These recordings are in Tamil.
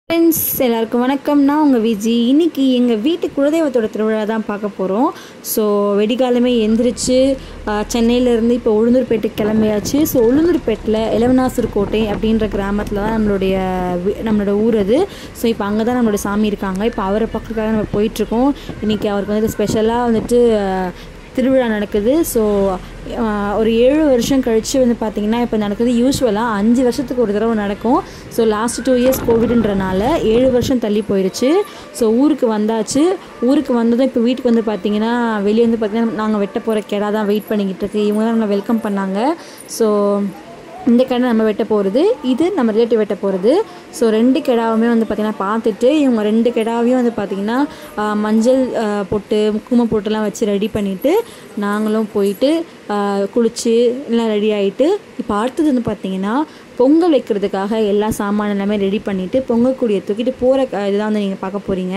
ஃப்ரெண்ட்ஸ் எல்லாருக்கும் வணக்கம் நான் உங்கள் விஜி இன்னைக்கு எங்கள் வீட்டு குலதெய்வத்தோட திருவிழா தான் பார்க்க போகிறோம் ஸோ வெடிகாலமே எந்திரிச்சு ஆஹ், சென்னையிலேருந்து இப்போ உளுந்தூர்பேட்டுக்கு கிளம்பியாச்சு ஸோ உளுந்தூர்பேட்டில் இளவனாசூர் கோட்டை அப்படின்ற கிராமத்தில் தான் நம்மளுடைய வி- நம்மளோட ஊர் அது ஸோ இப்போ அங்கே தான் நம்மளோட சாமி இருக்காங்க இப்போ அவரை பக்கத்துக்காக நம்ம போயிட்டுருக்கோம் இன்றைக்கி அவருக்கு வந்துட்டு ஸ்பெஷலாக வந்துட்டு ஆஹ், திருவிழா நடக்குது ஸோ ஒரு ஏழு வருஷம் கழித்து வந்து பார்த்திங்கன்னா இப்போ நடக்குது யூஸ்வலாக அஞ்சு வருஷத்துக்கு ஒரு தடவை நடக்கும் ஸோ லாஸ்ட் டூ இயர்ஸ் கோவிட்ன்றனால ஏழு வருஷம் தள்ளி போயிடுச்சு ஸோ ஊருக்கு வந்தாச்சு ஊருக்கு வந்ததும் இப்போ வீட்டுக்கு வந்து பார்த்திங்கன்னா வெளியே வந்து பார்த்திங்கன்னா நாங்கள் வெட்ட போகிற கெடா தான் வெயிட் பண்ணிக்கிட்டு இருக்கு இவங்க தான் நம்மளை வெல்கம் பண்ணாங்க ஸோ இந்த கடை நம்ம வெட்ட போகிறது இது நம்ம ரிலேட்டிவ் வெட்ட போகிறது ஸோ ரெண்டு கிடாவுமே வந்து பார்த்திங்கன்னா பார்த்துட்டு இவங்க ரெண்டு கிடாவையும் வந்து பார்த்திங்கன்னா ஆஹ், மஞ்சள் ஆஹ், பொட்டு குங்குமம் பொட்டுலாம் வச்சு ரெடி பண்ணிவிட்டு நாங்களும் போயிட்டு ஆஹ், குளிச்சு எல்லாம் ரெடி ஆகிட்டு இப்போ அடுத்தது வந்து பார்த்திங்கன்னா பொங்கல் வைக்கிறதுக்காக எல்லா சாமான் எல்லாமே ரெடி பண்ணிவிட்டு பொங்கல் கூடிய தூக்கிட்டு போகிற இதுதான் வந்து நீங்கள் பார்க்க போகிறீங்க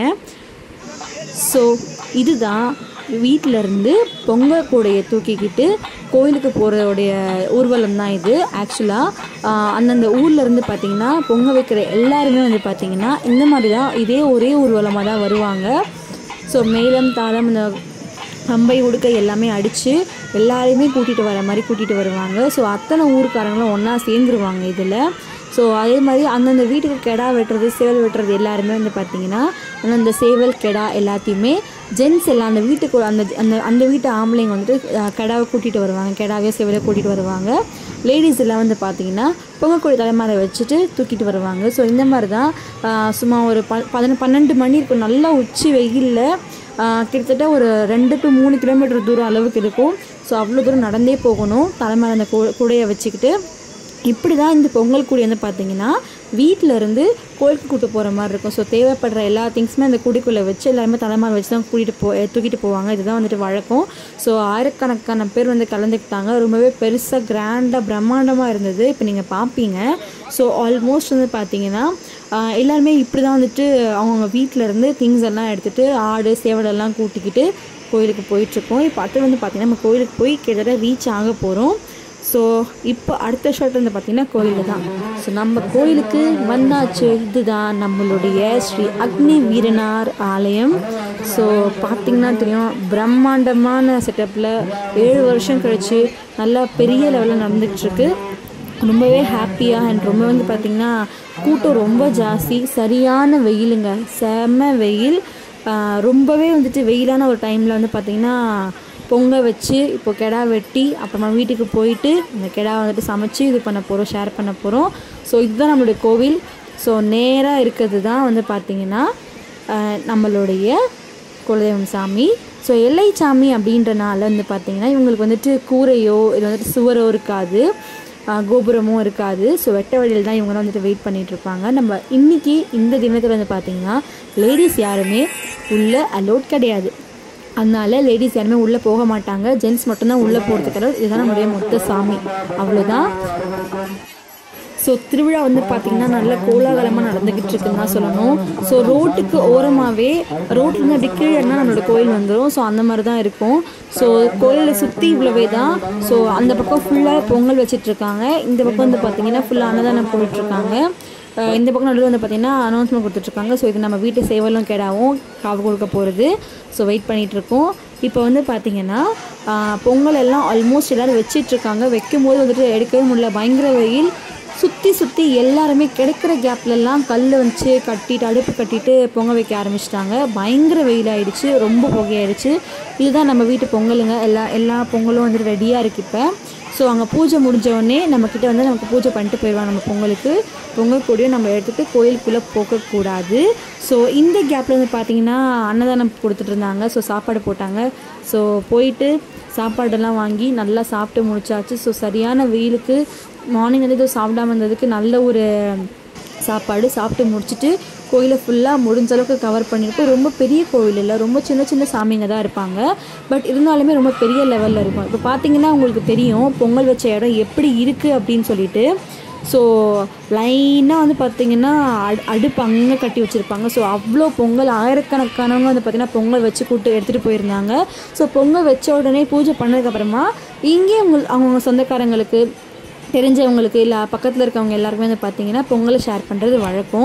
ஸோ இதுதான் வீட்டில இருந்து பொங்கல் கூடையை தூக்கிக்கிட்டு கோயிலுக்கு போகிறதோடைய ஊர்வலம் தான் இது ஆக்சுவலாக அந்தந்த ஊர்ல இருந்து பார்த்தீங்கன்னா பொங்கல் வைக்கிற எல்லாருமே வந்து பார்த்தீங்கன்னா இந்த மாதிரி தான் இதே ஒரே ஊர்வலமாக தான் வருவாங்க ஸோ மேளம் தாளம் இந்த கம்பை உடுக்க எல்லாமே அடித்து எல்லாரையுமே கூட்டிகிட்டு வர மாதிரி கூட்டிகிட்டு வருவாங்க ஸோ அத்தனை ஊருக்காரங்களும் ஒன்றா சேர்ந்துருவாங்க இதில் ஸோ அதே மாதிரி அந்தந்த வீட்டுக்கு கெடா வெட்டுறது சேவல் வெட்டுறது எல்லாருமே வந்து பார்த்தீங்கன்னா அந்தந்த சேவல் கெடா எல்லாத்தையுமே ஜென்ஸ் எல்லாம் அந்த வீட்டுக்கு அந்த அந்த அந்த வீட்டு ஆம்பளைங்க வந்துட்டு அஹ், கெடாவை கூட்டிகிட்டு வருவாங்க கெடாவையோ சேவலையோ கூட்டிகிட்டு வருவாங்க லேடிஸ் எல்லாம் வந்து பார்த்தீங்கன்னா பொங்கக்கோழி தலைமாரை வச்சுட்டு தூக்கிட்டு வருவாங்க ஸோ இந்த மாதிரி தான் அஹ், சும்மா ஒரு ப பதின பன்னெண்டு மணி இருக்கும் நல்லா உச்சி வெயிலில் கிட்டத்தட்ட ஒரு ரெண்டு டு மூணு கிலோமீட்டர் தூரம் அளவுக்கு இருக்கும் ஸோ அவ்வளோ தூரம் நடந்தே போகணும் தலைமையில் அந்த கூ- கூடையை வச்சுக்கிட்டு இப்படி தான் இந்த பொங்கல் கூடி வந்து பார்த்தீங்கன்னா வீட்டில் இருந்து கோயிலுக்கு கூட்டு போகிற மாதிரி இருக்கும் ஸோ தேவைப்படுற எல்லா திங்ஸுமே அந்த கூடைக்குள்ளே வச்சு எல்லாருமே தலைமாரி வச்சு தான் கூட்டிகிட்டு போ அஹ் தூக்கிட்டு போவாங்க இதுதான் வந்துட்டு வழக்கம் ஸோ ஆயிரக்கணக்கான பேர் வந்து கலந்துக்கிட்டாங்க ரொம்பவே பெருசாக கிராண்டாக பிரம்மாண்டமாக இருந்தது இப்போ நீங்கள் பார்ப்பீங்க ஸோ ஆல்மோஸ்ட் வந்து பார்த்தீங்கன்னா ஆஹ் எல்லாருமே இப்படி தான் வந்துட்டு அவங்கவுங்க வீட்டில் இருந்து திங்ஸ் எல்லாம் எடுத்துகிட்டு ஆடு சேவலெல்லாம் கூட்டிக்கிட்டு கோயிலுக்கு போயிட்டுருக்கோம் இப்போ அடுத்து வந்து பார்த்திங்கன்னா நம்ம கோயிலுக்கு போய் கிட்டத்தட்ட ரீச் ஆக போகிறோம் ஸோ இப்போ அடுத்த ஷாட் வந்து பார்த்திங்கன்னா கோயில் தான் ஸோ நம்ம கோயிலுக்கு வந்தாச்சு இதுதான் நம்மளுடைய ஸ்ரீ அக்னி வீரனார் ஆலயம் ஸோ பார்த்திங்கன்னா தெரியும் பிரம்மாண்டமான செட்டப்பில் ஏழு வருஷம் கழித்து நல்லா பெரிய லெவலில் நடந்துகிட்ருக்கு ரொம்பவே ஹாப்பியாக அண்ட் ரொம்ப வந்து பார்த்திங்கன்னா கூட்டம் ரொம்ப ஜாஸ்தி சரியான வெயிலுங்க செம வெயில் ஆஹ் ரொம்பவே வந்துட்டு வெயிலான ஒரு டைமில் வந்து பார்த்திங்கன்னா பொங்கல் வச்சு இப்போ கெடா வெட்டி அப்புறமா வீட்டுக்கு போயிட்டு அந்த கெடா வந்துட்டு சமைச்சு இது பண்ண போகிறோம் ஷேர் பண்ண போகிறோம் ஸோ இதுதான் நம்மளுடைய கோவில் ஸோ நேராக இருக்கிறது தான் வந்து பார்த்திங்கன்னா ஆஹ் நம்மளுடைய குலதெய்வம் சாமி ஸோ எல்லை சாமி அப்படின்றனால வந்து பார்த்திங்கன்னா இவங்களுக்கு வந்துட்டு கூரையோ இது வந்துட்டு சுவரோ இருக்காது ஆஹ் கோபுரமும் இருக்காது ஸோ வெட்ட வழியில் தான் இவங்க வந்துட்டு வெயிட் பண்ணிட்டு இருப்பாங்க நம்ம இன்னைக்கு இந்த தினத்தில் வந்து பார்த்திங்கன்னா லேடிஸ் யாருமே உள்ளே அலோட் கிடையாது அதனால லேடிஸ் யாருமே உள்ளே போக மாட்டாங்க ஜென்ட்ஸ் மட்டும்தான் உள்ளே போகிறதுக்கு இதுதான் நம்மளுடைய மொத்த சாமி அவ்வளோதான் ஸோ திருவிழா வந்து பார்த்திங்கன்னா நல்ல கோலாகலமாக நடந்துக்கிட்டு இருக்குன்னு தான் சொல்லணும் ஸோ ரோட்டுக்கு ஓரமாகவே ரோட்லேருந்து அப்படி கீழேன்னா நம்மளோட கோயில் வந்துடும் ஸோ அந்த மாதிரி தான் இருக்கும் ஸோ கோயிலை சுற்றி இவ்வளவே தான் ஸோ அந்த பக்கம் ஃபுல்லாக பொங்கல் வச்சிட்ருக்காங்க இந்த பக்கம் வந்து பார்த்திங்கன்னா ஃபுல்லாக அன்னதானம் போயிட்டுருக்காங்க அஹ் இந்த பக்கம் நடுவில் வந்து பார்த்திங்கன்னா அனௌன்ஸ்மெண்ட் கொடுத்துட்ருக்காங்க ஸோ இது நம்ம வீட்டு சேவலும் கெடாவும் காவு கொடுக்க போகிறது ஸோ வெயிட் பண்ணிகிட்ருக்கோம் இப்போ வந்து பார்த்திங்கன்னா அஹ் பொங்கல் எல்லாம் ஆல்மோஸ்ட் எல்லோரும் வச்சிட்ருக்காங்க வைக்கும்போது வந்துட்டு எடுக்கவே முடியல பயங்கர வெயில் சுற்றி சுற்றி எல்லாருமே கிடைக்கிற கேப்லலாம் கல் வச்சு கட்டிட்டு அடுப்பு கட்டிட்டு பொங்க வைக்க ஆரம்பிச்சிட்டாங்க பயங்கர வெயில் ஆயிடுச்சு ரொம்ப புகையாயிடுச்சு இதுதான் நம்ம வீட்டு பொங்கலுங்க எல்லா எல்லா பொங்கலும் வந்துட்டு ரெடியாக இருக்குது இப்போ ஸோ அங்கே பூஜை முடிஞ்ச உடனே நம்மக்கிட்ட வந்து நமக்கு பூஜை பண்ணிட்டு போயிடுவாங்க நம்ம பொங்கலுக்கு பொங்கல் கூடயும் நம்ம எடுத்துகிட்டு கோயிலுக்குள்ளே போகக்கூடாது ஸோ இந்த கேப்பில் வந்து பார்த்தீங்கன்னா அன்னதானம் கொடுத்துட்டு இருந்தாங்க ஸோ சாப்பாடு போட்டாங்க ஸோ போயிட்டு சாப்பாடெல்லாம் வாங்கி நல்லா சாப்பிட்டு முடிச்சாச்சு ஸோ சரியான வெயிலுக்கு மார்னிங் வந்து எதுவும் சாப்பிடாம இருந்ததுக்கு நல்ல ஒரு சாப்பாடு சாப்பிட்டு முடிச்சுட்டு கோயிலை ஃபுல்லாக முடிஞ்ச அளவுக்கு கவர் பண்ணியிருப்போம் ரொம்ப பெரிய கோவில் இல்லை ரொம்ப சின்ன சின்ன சாமிங்க தான் இருப்பாங்க பட் இருந்தாலுமே ரொம்ப பெரிய லெவலில் இருக்கும் இப்போ பார்த்தீங்கன்னா உங்களுக்கு தெரியும் பொங்கல் வச்ச இடம் எப்படி இருக்குது அப்படின்னு சொல்லிட்டு ஸோ லைனாக வந்து பார்த்திங்கன்னா அடு அடுப்பு அங்கே கட்டி வச்சுருப்பாங்க ஸோ அவ்வளோ பொங்கல் ஆயிரக்கணக்கானவங்க வந்து பார்த்திங்கன்னா பொங்கல் வச்சு கூட்டு எடுத்துகிட்டு போயிருந்தாங்க ஸோ பொங்கல் வச்ச உடனே பூஜை பண்ணதுக்கப்புறமா இங்கே அவங்க அவங்கவுங்க சொந்தக்காரங்களுக்கு தெரிஞ்சவங்களுக்கு இல்லை பக்கத்தில் இருக்கவங்க எல்லாருக்குமே வந்து பார்த்தீங்கன்னா பொங்கலை ஷேர் பண்ணுறது வழக்கம்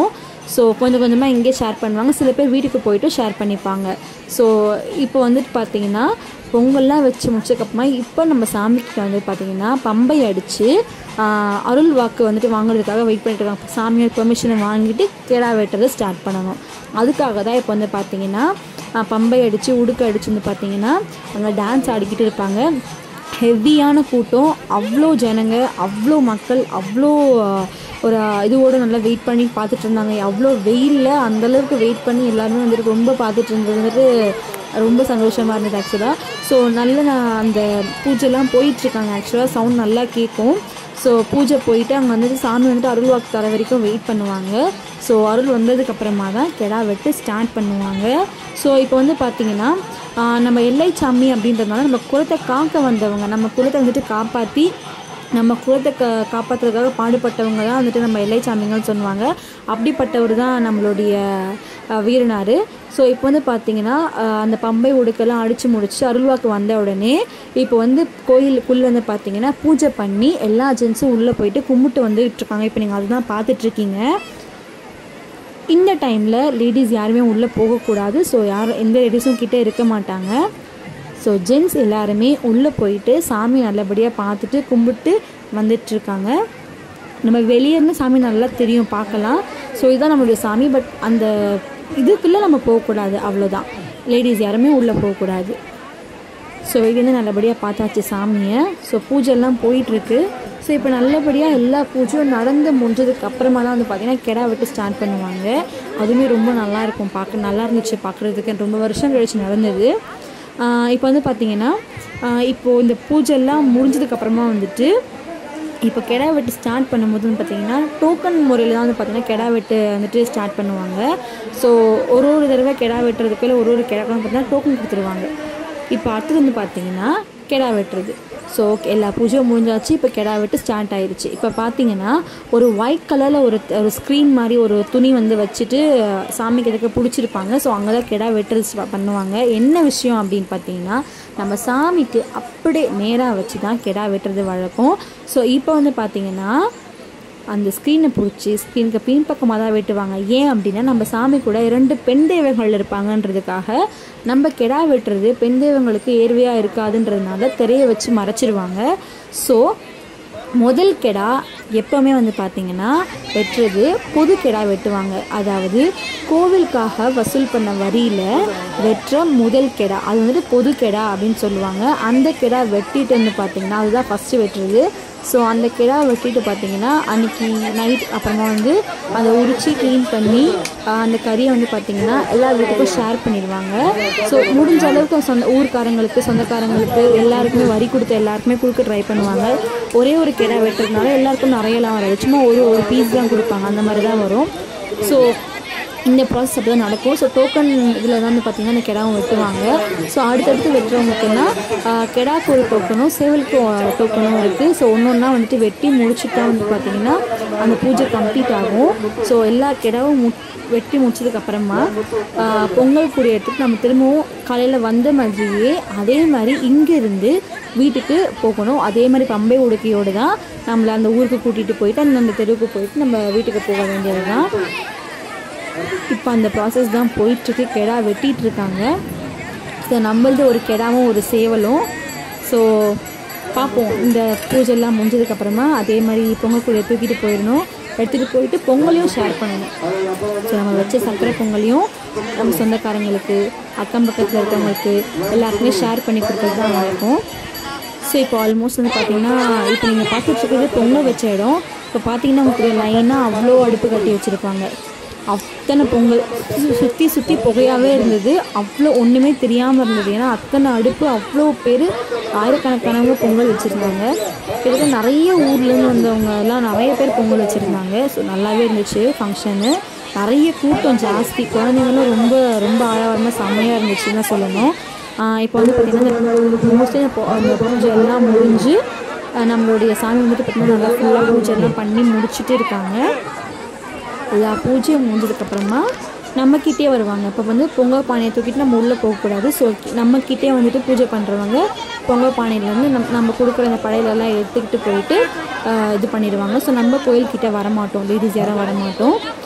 ஸோ கொஞ்சம் கொஞ்சமாக இங்கே ஷேர் பண்ணுவாங்க சில பேர் வீட்டுக்கு போயிட்டு ஷேர் பண்ணிப்பாங்க ஸோ இப்போ வந்துட்டு பார்த்தீங்கன்னா பொங்கல்லாம் வச்சு முடிச்சதுக்கப்புறமா இப்போ நம்ம சாமிக்கிட்ட வந்து பார்த்தீங்கன்னா பம்பை அடித்து அருள் வாக்கு வந்துட்டு வாங்குறதுக்காக வெயிட் பண்ணிட்டு இருக்காங்க சாமியோட பெர்மிஷனை வாங்கிட்டு கிடா வெட்டுறது ஸ்டார்ட் பண்ணணும் அதுக்காக தான் இப்போ வந்து பார்த்தீங்கன்னா ஆஹ் பம்பை அடித்து உடுக்க அடிச்சு வந்து பார்த்தீங்கன்னா அங்கே டான்ஸ் ஆடிக்கிட்டு இருப்பாங்க ஹெவியான கூட்டம் அவ்வளோ ஜனங்க அவ்வளோ மக்கள் அவ்வளோ ஆஹ், ஒரு இதுவோட நல்லா வெயிட் பண்ணி பார்த்துட்டு இருந்தாங்க அவ்வளோ வெயிலில் அந்தளவுக்கு வெயிட் பண்ணி எல்லாருமே வந்துட்டு ரொம்ப பார்த்துட்டு இருந்தது வந்துட்டு ரொம்ப சந்தோஷமாக இருந்தது ஆக்சுவலாக ஸோ நல்ல நான் அந்த பூஜைலாம் போயிட்டுருக்காங்க ஆக்சுவலாக சவுண்ட் நல்லா கேட்கும் ஸோ பூஜை போயிட்டு அங்கே வந்துட்டு சாமி வந்துட்டு அருள் வாக்கு தர வரைக்கும் வெயிட் பண்ணுவாங்க ஸோ அருள் வந்ததுக்கு அப்புறமா தான் கெடா வெட்டு ஸ்டார்ட் பண்ணுவாங்க ஸோ இப்போ வந்து பார்த்தீங்கன்னா ஆஹ், நம்ம எல்லை சாமி அப்படின்றதுனால நம்ம குலத்தை காக்க வந்தவங்க நம்ம குலத்தை வந்துட்டு காப்பாற்றி நம்ம குலத்தை க காப்பாற்றுறதுக்காக பாடுபட்டவங்க தான் வந்துட்டு நம்ம எல்லை சாமிங்கன்னு சொல்லுவாங்க அப்படிப்பட்டவர் தான் நம்மளுடைய அஹ், வீரனார் ஸோ இப்போ வந்து பார்த்தீங்கன்னா அஹ், அந்த பம்பை உடுக்கெல்லாம் அடித்து முடிச்சு அருள்வாக்கு வந்த உடனே இப்போ வந்து கோயிலுக்குள்ளே வந்து பார்த்தீங்கன்னா பூஜை பண்ணி எல்லா ஜென்ஸும் உள்ளே போயிட்டு கும்பிட்டு வந்துட்டு இருக்காங்க இப்போ நீங்கள் அதுதான் பார்த்துட்ருக்கீங்க இந்த டைமில் லேடிஸ் யாருமே உள்ளே போகக்கூடாது ஸோ யாரும் எந்த லேடிஸும் கிட்டே இருக்க மாட்டாங்க ஸோ ஜென்ஸ் எல்லாருமே உள்ளே போயிட்டு சாமி நல்லபடியாக பார்த்துட்டு கும்பிட்டு வந்துட்டுருக்காங்க நம்ம வெளியே இருந்து சாமி நல்லா தெரியும் பார்க்கலாம் ஸோ இதுதான் நம்மளுடைய சாமி பட் அந்த இதுக்குள்ளே நம்ம போகக்கூடாது அவ்வளோதான் லேடிஸ் யாருமே உள்ளே போகக்கூடாது ஸோ வெளியேருந்து நல்லபடியாக பார்த்தாச்சு சாமியை ஸோ பூஜைலாம் போயிட்டுருக்கு ஸோ இப்போ நல்லபடியாக எல்லா பூஜையும் நடந்து முடிஞ்சதுக்கு அப்புறமா தான் வந்து பார்த்திங்கன்னா கெடா விட்டு ஸ்டார்ட் பண்ணுவாங்க அதுவுமே ரொம்ப நல்லா இருக்கும் பார்க்க நல்லா இருந்துச்சு பார்க்குறதுக்கு ரொம்ப வருஷம் கழிச்சு நடந்தது ஆஹ் இப்போ வந்து பார்த்திங்கன்னா ஆஹ் இப்போது இந்த பூஜைலாம் முடிஞ்சதுக்கப்புறமா வந்துட்டு இப்போ கெடா வெட்டு ஸ்டார்ட் பண்ணும்போது வந்து பார்த்தீங்கன்னா டோக்கன் முறையில் தான் வந்து பார்த்தீங்கன்னா கெடா வெட்டு வந்துட்டு ஸ்டார்ட் பண்ணுவாங்க ஸோ ஒரு ஒரு தடவை கெடா வெட்டுறதுக்கு இல்லை ஒரு ஒரு கெடாக்கும் பார்த்தீங்கன்னா டோக்கன் கொடுத்துருவாங்க இப்போ அடுத்தது வந்து பார்த்தீங்கன்னா கெடா வெட்டுறது ஸோ எல்லா பூஜையும் முடிஞ்சாச்சு இப்போ கெடா வெட்டு ஸ்டார்ட் ஆயிருச்சு இப்போ பார்த்தீங்கன்னா ஒரு ஒயிட் கலரில் ஒரு ஒரு ஸ்க்ரீன் மாதிரி ஒரு துணி வந்து வச்சுட்டு அஹ், சாமிக்கு எதுக்கு பிடிச்சிருப்பாங்க ஸோ அங்கே தான் கெடா வெட்டுறது ஸ்ட- பண்ணுவாங்க என்ன விஷயம் அப்படின்னு பார்த்தீங்கன்னா நம்ம சாமிக்கு அப்படியே நேராக வச்சு தான் கெடா வெட்டுறது வழக்கம் ஸோ இப்போ வந்து பார்த்தீங்கன்னா அந்த ஸ்க்ரீனை பிடிச்சி ஸ்க்ரீனுக்கு பின்பக்கமாக தான் வெட்டுவாங்க ஏன் அப்படின்னா நம்ம சாமி கூட இரண்டு பெண் தெய்வங்கள் இருப்பாங்கன்றதுக்காக நம்ம கெடா வெட்டுறது பெண் தெய்வங்களுக்கு ஏர்வையாக இருக்காதுன்றதுனால திரையை வச்சு மறைச்சிருவாங்க ஸோ முதல் கெடா எப்போவுமே வந்து பார்த்தீங்கன்னா வெட்டுறது பொது கெடா வெட்டுவாங்க அதாவது கோவிலுக்காக வசூல் பண்ண வரியில் வெட்டுற முதல் கெடா அது வந்துட்டு பொது கெடா அப்படின்னு சொல்லுவாங்க அந்த கெடா வெட்டிட்டு வந்து பார்த்தீங்கன்னா அதுதான் ஃபஸ்ட்டு வெட்டுறது ஸோ அந்த கிடா வெட்டிட்டு பார்த்தீங்கன்னா அன்னைக்கு நைட் அப்புறமா வந்து அதை உரித்து க்ளீன் பண்ணி ஆஹ், அந்த கறியை வந்து பார்த்தீங்கன்னா எல்லா வீட்டுக்கும் ஷேர் பண்ணிடுவாங்க ஸோ முடிஞ்ச அளவுக்கு சொந்த ஊர்க்காரங்களுக்கு சொந்தக்காரங்களுக்கு எல்லாருக்குமே வரி கொடுத்து எல்லாருக்குமே கொடுக்க ட்ரை பண்ணுவாங்க ஒரே ஒரு கிடா வெட்டுறதுனால எல்லாருக்கும் நிறையலாம் வராது சும்மா ஒரு ஒரு பீஸ் தான் கொடுப்பாங்க அந்த மாதிரி தான் வரும் ஸோ இந்த ப்ராசஸ் அப்படி தான் நடக்கும் ஸோ டோக்கன் இதில் தான் வந்து பார்த்திங்கன்னா அந்த கிடாவும் வெட்டுவாங்க ஸோ அடுத்தடுத்து வெட்டுறவங்களுக்குன்னா கெடாக்கு ஒரு டோக்கனும் சேவலுக்கு ஒரு டோக்கனும் இருக்குது ஸோ ஒன்று ஒன்றா வந்துட்டு வெட்டி முடிச்சுட்டா வந்து பார்த்திங்கன்னா அந்த பூஜை கம்ப்ளீட் ஆகும் ஸோ எல்லா கிடாவும் மு வெட்டி முடிச்சதுக்கப்புறமா பொங்கல் கூடிய இடத்துக்கு நம்ம திரும்பவும் காலையில் வந்த மாதிரியே அதே மாதிரி இங்கேருந்து வீட்டுக்கு போகணும் அதே மாதிரி பம்பை உடுக்கையோடு தான் நம்மளை அந்த ஊருக்கு கூட்டிகிட்டு போயிட்டு அந்த அந்த தெருவுக்கு போயிட்டு நம்ம வீட்டுக்கு போக வேண்டியது தான் இப்போ அந்த ப்ராசஸ் தான் போயிட்டுருக்கு கெடா வெட்டிட்டு இருக்காங்க ஸோ நம்மளது ஒரு கெடாவும் ஒரு சேவலும் ஸோ பார்ப்போம் இந்த பூஜைலாம் முடிஞ்சதுக்கப்புறமா அதே மாதிரி பொங்கல் தூக்கிட்டு போயிடணும் எடுத்துகிட்டு போயிட்டு பொங்கலையும் ஷேர் பண்ணணும் ஸோ நம்ம வச்ச சர்க்கரை பொங்கலையும் நம்ம சொந்தக்காரங்களுக்கு அக்கம் பக்கத்தில் இருக்கவங்களுக்கு எல்லாருக்குமே ஷேர் பண்ணி கொடுக்குறது தான் வழக்கம் ஸோ இப்போ ஆல்மோஸ்ட் வந்து பார்த்தீங்கன்னா இப்போ நீங்கள் பார்த்துட்டு இருக்கிறது பொங்கல் வச்ச இடம் இப்போ பார்த்தீங்கன்னா உங்களுக்கு லைனாக அவ்வளோ அடுப்பு கட்டி வச்சுருப்பாங்க அத்தனை பொங்கல் சுற்றி சுற்றி புகையாகவே இருந்தது அவ்வளோ ஒன்றுமே தெரியாமல் இருந்தது ஏன்னா அத்தனை அடுப்பு அவ்வளோ பேர் ஆயிரக்கணக்கானவங்க பொங்கல் வச்சுருந்தாங்க கிட்டத்தட்ட நிறைய ஊர்லேருந்து வந்தவங்க எல்லாம் நிறைய பேர் பொங்கல் வச்சுருந்தாங்க ஸோ நல்லாவே இருந்துச்சு ஃபங்க்ஷனு நிறைய கூட்டம் ஜாஸ்தி குழந்தைங்களும் ரொம்ப ரொம்ப ஆழவரமாக செம்மையாக இருந்துச்சுன்னு தான் சொல்லணும் ஆஹ் இப்போ வந்து பார்த்திங்கன்னா மோஸ்ட்லி அந்த பூஜை எல்லாம் முடிஞ்சு ஆஹ் நம்மளுடைய சாமி வந்துட்டு பார்த்திங்கன்னா நல்லா ஃபுல்லாக பூஜை எல்லாம் பண்ணி முடிச்சுட்டு இருக்காங்க எல்லா பூஜையும் முடிஞ்சதுக்கப்புறமா நம்மக்கிட்டே வருவாங்க இப்போ வந்து பொங்கல் பானையை தூக்கிட்டு நம்ம உள்ளே போகக்கூடாது ஸோ நம்மக்கிட்டே வந்துட்டு பூஜை பண்ணுறவங்க பொங்கல் பானையிலேருந்து நம் நம்ம கொடுக்குற அந்த படையிலெல்லாம் எடுத்துக்கிட்டு போயிட்டு ஆஹ் இது பண்ணிடுவாங்க ஸோ நம்ம கோயில்கிட்ட வரமாட்டோம் லேடிஸ் யாரும் வரமாட்டோம்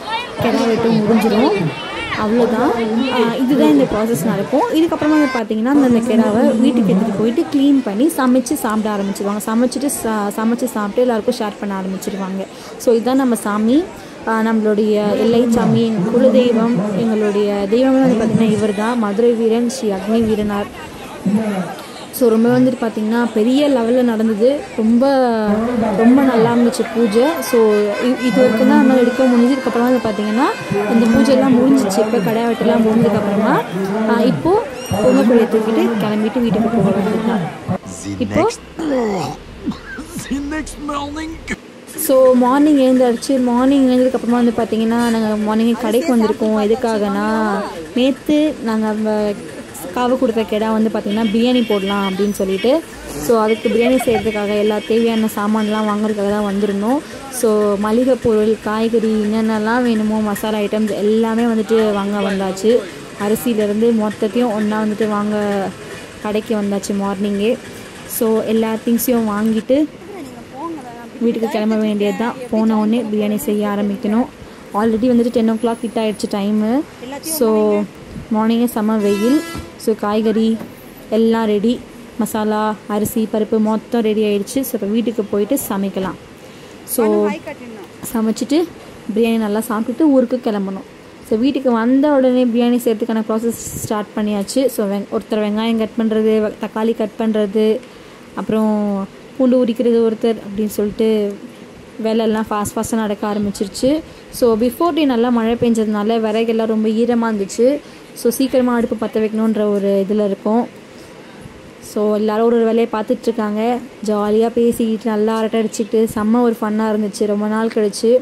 கிடா வெட்டு முடிஞ்சிடும் அவ்வளோதான் ஆஹ் இதுதான் இந்த ப்ராசஸ் நடக்கும் இதுக்கப்புறமா வந்து பார்த்தீங்கன்னா அந்த கிடாவை வீட்டுக்கு எடுத்துகிட்டு போயிட்டு க்ளீன் பண்ணி சமைச்சு சாப்பிட ஆரம்பிச்சிருவாங்க சமைச்சிட்டு சா சமைச்சு சாப்பிட்டு எல்லாருக்கும் ஷேர் பண்ண ஆரம்பிச்சிருவாங்க ஸோ இதுதான் நம்ம சாமி ஆஹ் நம்மளுடைய எல்லை சாமி எங்கள் குலதெய்வம் எங்களுடைய தெய்வமே வந்து பார்த்திங்கன்னா இவர் தான் மதுரை வீரன் ஸ்ரீ அக்னி வீரனார் ஸோ ரொம்ப வந்துட்டு பார்த்திங்கன்னா பெரிய லெவலில் நடந்தது ரொம்ப ரொம்ப நல்லா இருந்துச்சு பூஜை ஸோ இது வரைக்கும் தான் நம்ம எடுக்க முடிஞ்சதுக்கப்புறமா வந்து பார்த்திங்கன்னா இந்த பூஜைலாம் முடிஞ்சிச்சு இப்போ கடை வெட்டெல்லாம் முடிஞ்சதுக்கப்புறமா ஆஹ் இப்போது பொங்கக்குழியை தூக்கிட்டு கிளம்பிட்டு வீட்டுக்கு போக வேண்டியதுதான் The இப்போ next the next morning so morning எழுந்திரிச்சு மார்னிங் எழுந்ததுக்கப்புறமா வந்து பார்த்தீங்கன்னா நாங்கள் மார்னிங் கடைக்கு வந்திருக்கோம் எதுக்காகனா நேற்று நாங்கள் காவு கொடுத்த கெடா வந்து பார்த்திங்கன்னா பிரியாணி போடலாம் அப்படின்னு சொல்லிட்டு ஸோ அதுக்கு பிரியாணி செய்கிறதுக்காக எல்லா தேவையான சாமான்லாம் வாங்குறதுக்காக தான் வந்திருந்தோம் ஸோ மளிகை பொருள் காய்கறி என்னென்னலாம் வேணுமோ மசாலா ஐட்டம்ஸ் எல்லாமே வந்துட்டு வாங்க வந்தாச்சு அரிசியிலேருந்து மொத்தத்தையும் ஒன்றா வந்துட்டு வாங்க கடைக்கு வந்தாச்சு மார்னிங்கே ஸோ எல்லா திங்ஸையும் வாங்கிட்டு வீட்டுக்கு கிளம்ப வேண்டியது தான் போன உடனே பிரியாணி செய்ய ஆரம்பிக்கணும் ஆல்ரெடி வந்துட்டு டென் ஓ கிளாக் கிட்ட ஆயிடுச்சு டைமு ஸோ மார்னிங்கே செம்ம வெயில் ஸோ காய்கறி எல்லாம் ரெடி மசாலா அரிசி பருப்பு மொத்தம் ரெடி ஆயிடுச்சு ஸோ இப்போ வீட்டுக்கு போயிட்டு சமைக்கலாம் ஸோ சமைச்சிட்டு பிரியாணி நல்லா சாப்பிட்டுட்டு ஊருக்கு கிளம்பணும் ஸோ வீட்டுக்கு வந்த உடனே பிரியாணி செய்கிறதுக்கான ப்ராசஸ் ஸ்டார்ட் பண்ணியாச்சு ஸோ வெங் ஒருத்தர் வெங்காயம் கட் பண்ணுறது தக்காளி கட் பண்ணுறது அப்புறம் பூண்டு உரிக்கிறது ஒருத்தர் அப்படின்னு சொல்லிட்டு வேலையெல்லாம் ஃபாஸ்ட் ஃபாஸ்ட்டாக நடக்க ஆரம்பிச்சிருச்சு ஸோ பிஃபோர் டே நல்லா மழை பெஞ்சதுனால விறகெல்லாம் ரொம்ப ஈரமாக இருந்துச்சு ஸோ சீக்கிரமாக அடுப்பு பற்ற வைக்கணுன்ற ஒரு இதில் இருக்கும் ஸோ எல்லாரும் ஒரு ஒரு வேலையை பார்த்துட்ருக்காங்க ஜாலியாக பேசிக்கிட்டு நல்லா அரட்டை அடிச்சுக்கிட்டு செம்ம ஒரு ஃபன்னாக இருந்துச்சு ரொம்ப நாள் கழிச்சு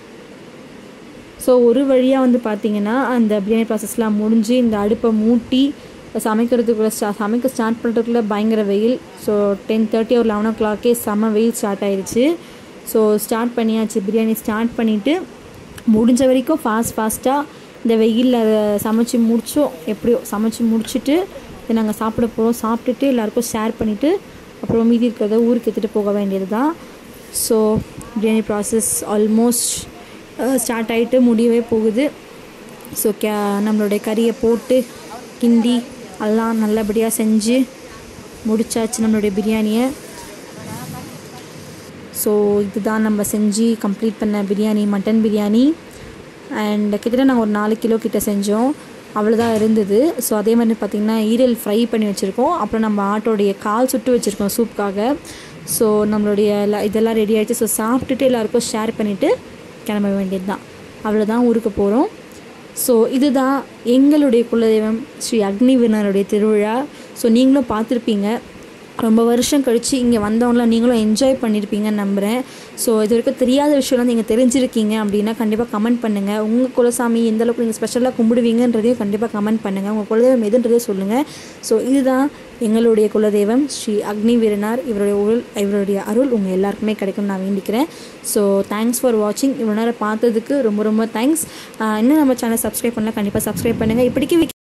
ஸோ ஒரு வழியாக வந்து பார்த்தீங்கன்னா அந்த பிரியாணி ப்ராசஸ்லாம் முடிஞ்சு இந்த அடுப்பை மூட்டி சமைக்கிறதுக்குள்ளே ஸ்டா சமைக்க ஸ்டார்ட் பண்ணுறதுக்குள்ளே பயங்கர வெயில் ஸோ டென் தேர்ட்டி ஒரு லெவன் ஓ கிளாக்கே செம்ம வெயில் ஸ்டார்ட் ஆயிடுச்சு ஸோ ஸ்டார்ட் பண்ணியாச்சு பிரியாணி ஸ்டார்ட் பண்ணிவிட்டு முடிஞ்ச வரைக்கும் ஃபாஸ்ட் ஃபாஸ்ட்டாக இந்த வெயிலில் அதை சமைச்சு முடித்தோம் எப்படியோ சமைச்சு முடிச்சுட்டு இதை நாங்கள் சாப்பிட போகிறோம் சாப்பிட்டுட்டு எல்லாருக்கும் ஷேர் பண்ணிவிட்டு அப்புறம் மீதி இருக்கிறத ஊருக்கு எடுத்துகிட்டு போக வேண்டியது தான் so biryani process almost start ஆகிட்டு முடியவே போகுது ஸோ கே நம்மளுடைய கறியை போட்டு கிண்டி எல்லாம் நல்லபடியாக செஞ்சு முடிச்சாச்சு நம்மளுடைய பிரியாணியை ஸோ இதுதான் நம்ம செஞ்சு கம்ப்ளீட் பண்ண பிரியாணி மட்டன் பிரியாணி அண்ட் கிட்டத்தட்ட நாங்கள் ஒரு நாலு கிலோ கிட்ட செஞ்சோம் அவ்வளோதான் இருந்தது ஸோ அதே மாதிரி பார்த்திங்கன்னா ஈரல் ஃப்ரை பண்ணி வச்சுருக்கோம் அப்புறம் நம்ம ஆட்டோடைய கால் சுட்டு வச்சுருக்கோம் சூப்புக்காக ஸோ நம்மளுடைய எல்லாம் இதெல்லாம் ரெடி ஆகிடுச்சு ஸோ சாப்பிட்டுட்டு எல்லாருக்கும் ஷேர் பண்ணிவிட்டு கிளம்ப வேண்டியது தான் அவ்வளோதான் ஊருக்கு போகிறோம் ஸோ இதுதான் எங்களுடைய குலதெய்வம் ஸ்ரீ அக்னி வீரனருடைய திருவிழா ஸோ நீங்களும் பார்த்துருப்பீங்க ரொம்ப வருஷம் கழித்து இங்கே வந்தவங்கள நீங்களும் என்ஜாய் பண்ணியிருப்பீங்கன்னு நம்புகிறேன் ஸோ இது வரைக்கும் தெரியாத விஷயம்லாம் நீங்கள் தெரிஞ்சிருக்கீங்க அப்படின்னா கண்டிப்பாக கமெண்ட் பண்ணுங்கள் உங்கள் குலசாமி எந்த அளவுக்கு நீங்கள் ஸ்பெஷலாக கும்பிடுவீங்கன்றதையும் கண்டிப்பாக கமெண்ட் பண்ணுங்கள் உங்கள் குலதெய்வம் எதுன்றதையும் சொல்லுங்கள் ஸோ இதுதான் எங்களுடைய குலதெய்வம் ஸ்ரீ அக்னி வீரனார் இவருடைய உருள் இவருடைய அருள் உங்கள் எல்லாருக்குமே கிடைக்கும் நான் வேண்டிக்கிறேன் ஸோ தேங்க்ஸ் ஃபார் வாட்சிங் இவ்வளோ நேரம் பார்த்ததுக்கு ரொம்ப ரொம்ப தேங்க்ஸ் இன்னும் நம்ம சேனல் சப்ஸ்கிரைப் பண்ணலாம் கண்டிப்பாக சப்ஸ்கிரைப் பண்ணுங்கள் இப்படிக்கு